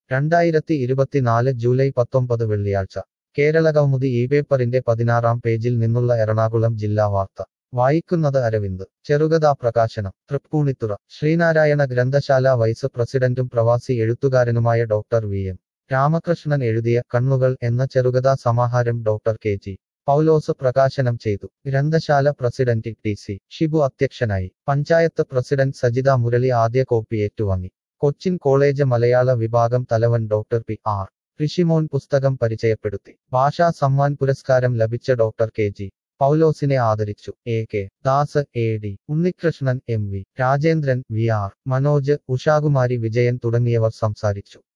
രണ്ടായിരത്തി ഇരുപത്തിനാല് ജൂലൈ പത്തൊമ്പത് വെള്ളിയാഴ്ച കേരളകൗമുദി ഈ പേപ്പറിന്റെ പതിനാറാം പേജിൽ നിന്നുള്ള എറണാകുളം ജില്ലാ വാർത്ത വായിക്കുന്നത് അരവിന്ദ് ചെറുകഥാ പ്രകാശനം തൃപ്പൂണിത്തുറ ശ്രീനാരായണ ഗ്രന്ഥശാല വൈസ് പ്രസിഡന്റും പ്രവാസി എഴുത്തുകാരനുമായ ഡോക്ടർ വി എം രാമകൃഷ്ണൻ എഴുതിയ കണ്ണുകൾ എന്ന ചെറുകഥാ സമാഹാരം ഡോക്ടർ കെ ജി പൗലോസ് പ്രകാശനം ചെയ്തു ഗ്രന്ഥശാല പ്രസിഡന്റ് ടി സി ഷിബു അധ്യക്ഷനായി പഞ്ചായത്ത് പ്രസിഡന്റ് സജിത മുരളി ആദ്യ കോപ്പി ഏറ്റുവാങ്ങി കൊച്ചിൻ കോളേജ് മലയാള വിഭാഗം തലവൻ ഡോക്ടർ പി ആർ ഋഷിമോൻ പുസ്തകം പരിചയപ്പെടുത്തി ഭാഷാ സമ്മാൻ പുരസ്കാരം ലഭിച്ച ഡോക്ടർ കെ ജി പൗലോസിനെ ആദരിച്ചു A K Das A D Unnikrishnan M V Rajendran V R Manoj Ushakumari Vijayan തുടങ്ങിയവർ സംസാരിച്ചു